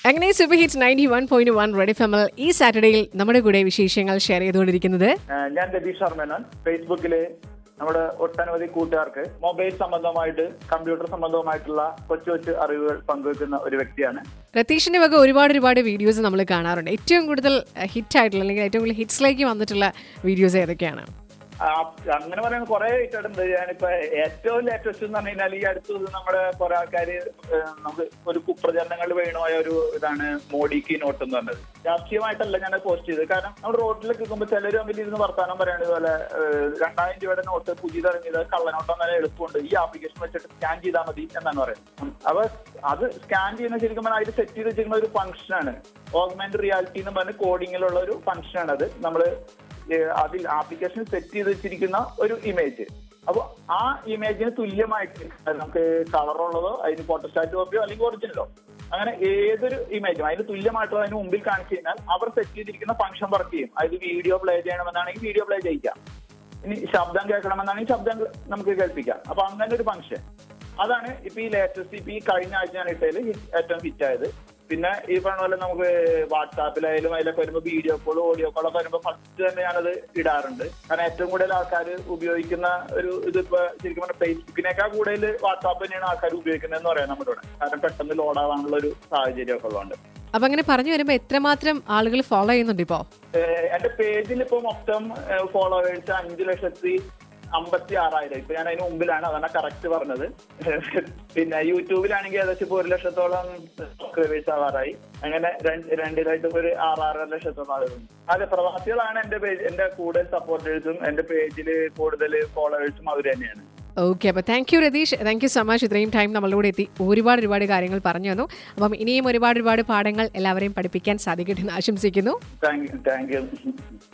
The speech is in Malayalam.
അങ്ങനെ super hits ninety one point one red F എമ്മിൽ ഈ സാറ്റർഡേയിൽ നമ്മുടെ കൂടെ വിശേഷങ്ങൾ ഷെയർ ചെയ്തുകൊണ്ടിരിക്കുന്നത് ഏഹ് ഞാൻ രതീഷ് ശർമ്മേനൻ ഫേസ്ബുക്കില് നമ്മുടെ ഒട്ടനവധി കൂട്ടുകാർക്ക് മൊബൈൽ സംബന്ധമായിട്ട് കമ്പ്യൂട്ടർ സംബന്ധമായിട്ടുള്ള കൊച്ചു കൊച്ചു അറിവുകൾ പങ്കുവെക്കുന്ന ഒരു വ്യക്തിയാണ് രതീഷിന്റെ വക ഒരുപാട് ഒരുപാട് വീഡിയോസ് നമ്മൾ കാണാറുണ്ട് ഏറ്റവും കൂടുതൽ ഹിറ്റ് ആയിട്ടുള്ള അല്ലെങ്കിൽ ഏറ്റവും കൂടുതൽ ഹിറ്റ്സിലേക്ക് വന്നിട്ടുള്ള വീഡിയോസ് ഏതൊക്കെയാണ് ആ, അങ്ങനെ പറയുന്ന കുറെ ഇട്ടിട്ടുണ്ട് ഞാനിപ്പോ ഏറ്റവും ലേറ്റസ്റ്റ് എന്ന് പറഞ്ഞു കഴിഞ്ഞാൽ ഈ അടുത്ത് നമ്മുടെ കുറെ ആൾക്കാര് ഏഹ് നമുക്ക് ഒരു കുപ്രചരണങ്ങളിൽ വീണുപോയ ഒരു ഇതാണ് മോഡിക്ക് നോട്ട് എന്ന് പറഞ്ഞത് രാഷ്ട്രീയമായിട്ടല്ല ഞാൻ പോസ്റ്റ് ചെയ്തത് കാരണം നമ്മൾ റോഡിലേക്ക് നിൽക്കുമ്പോൾ ചിലർ തമ്മിൽ ഇരുന്ന് വർത്താനം പറയുന്നത് പോലെ ഏഹ് രണ്ടായിരം രൂപയുടെ നോട്ട് പുതിയത് ഇറങ്ങിയത് കള്ളനോട്ടം നല്ല എളുപ്പമുണ്ട് ഈ ആപ്ലിക്കേഷൻ വെച്ചിട്ട് സ്കാൻ ചെയ്താൽ മതി എന്നാണ് പറയുന്നത് അപ്പൊ അത് സ്കാൻ ചെയ്യുന്ന ശരിക്കും പറഞ്ഞാൽ അതിൽ സെറ്റ് ചെയ്ത് വെച്ചിരിക്കുന്ന ഒരു ഫംഗ്ഷനാണ് ഓഗ്മെന്റ് റിയാലിറ്റി എന്ന് പറഞ്ഞ കോഡിങ്ങിലുള്ള ഒരു ഫംഗ്ഷനാണ് അത് നമ്മള് ഏഹ് അതിൽ ആപ്ലിക്കേഷൻ സെറ്റ് ചെയ്ത് വെച്ചിരിക്കുന്ന ഒരു ഇമേജ് അപ്പൊ ആ ഇമേജിന് തുല്യമായിട്ട് അത് നമുക്ക് കളർ ഉള്ളതോ അതിന് ഫോട്ടോസ്റ്റാറ്റ് കോപ്പിയോ അല്ലെങ്കിൽ ഒറിജിനലോ അങ്ങനെ ഏതൊരു ഇമേജും അതിന് തുല്യമായിട്ടോ അതിന് മുമ്പിൽ കാണിച്ചു കഴിഞ്ഞാൽ അവർ സെറ്റ് ചെയ്തിരിക്കുന്ന ഫംഗ്ഷൻ വർക്ക് ചെയ്യും അതിൽ വീഡിയോ പ്ലേ ചെയ്യണമെന്നാണെങ്കിൽ വീഡിയോ പ്ലേ ചെയ്യിക്കാം ഇനി ശബ്ദം കേൾക്കണമെന്നാണെങ്കിൽ ശബ്ദം നമുക്ക് കേൾപ്പിക്കാം അപ്പൊ അങ്ങനെ ഒരു ഫംഗ്ഷൻ അതാണ് ഇപ്പൊ ഈ ലേറ്റസ്റ്റ് ഇപ്പൊ ഈ കഴിഞ്ഞ ആഴ്ച ഞാൻ ഇട്ടതിൽ ഏറ്റവും ഹിറ്റ് ആയത് പിന്നെ ഈ പറഞ്ഞ പോലെ നമുക്ക് വാട്സാപ്പിലായാലും അതിലൊക്കെ വരുമ്പോൾ വീഡിയോ കോൾ ഓഡിയോ കോൾ ഒക്കെ വരുമ്പോൾ ഫസ്റ്റ് തന്നെ ഞാനത് ഇടാറുണ്ട് കാരണം ഏറ്റവും കൂടുതൽ ആൾക്കാർ ഉപയോഗിക്കുന്ന ഒരു ഇതിപ്പോ ശരിക്കും പറഞ്ഞാൽ ഫേസ്ബുക്കിനേക്കാൾ കൂടുതൽ വാട്സാപ്പ് തന്നെയാണ് ആൾക്കാർ ഉപയോഗിക്കുന്നതെന്ന് പറയാം നമ്മുടെ ഇവിടെ കാരണം പെട്ടെന്ന് ലോഡ് ആവാനുള്ള ഒരു സാഹചര്യം ഒക്കെ ഉള്ളതുകൊണ്ട് അപ്പൊ അങ്ങനെ പറഞ്ഞു വരുമ്പോൾ എത്രമാത്രം ആളുകൾ ഫോളോ ചെയ്യുന്നുണ്ട് ഇപ്പോ ഏഹ് എന്റെ പേജിൽ ഇപ്പൊ മൊത്തം ഫോളോവേഴ്സ് അഞ്ചു ലക്ഷത്തി അമ്പത്തി ആറായിരം ഇപ്പൊ ഞാൻ അതിന് മുമ്പിലാണ് അതാണ് കറക്റ്റ് പറഞ്ഞത് പിന്നെ യൂട്യൂബിലാണെങ്കിൽ ഏകദേശം ഇപ്പൊ ഒരു ലക്ഷത്തോളം സബ്സ്ക്രൈബേഴ്സ് ആവാറായി അങ്ങനെ രണ്ട് രണ്ടിലായിട്ട് ഒരു ആറാറര ലക്ഷത്തോളം ആളുകളുണ്ട് അതെ പ്രവാസികളാണ് എന്റെ പേജ് എന്റെ കൂടുതൽ സപ്പോർട്ടേഴ്സും എന്റെ പേജിൽ കൂടുതൽ ഫോളോവേഴ്സും അവർ തന്നെയാണ് ഓക്കെ അപ്പോൾ thank you Ratheesh thank you so much ഇത്രയും ടൈം നമ്മളുടെ കൂടെ എത്തി ഒരുപാട് ഒരുപാട് കാര്യങ്ങൾ പറഞ്ഞു തന്നു അപ്പം ഇനിയും ഒരുപാട് ഒരുപാട് പാഠങ്ങൾ എല്ലാവരെയും പഠിപ്പിക്കാൻ സാധിക്കട്ടെ എന്ന് ആശംസിക്കുന്നു താങ്ക് യു താങ്ക് യു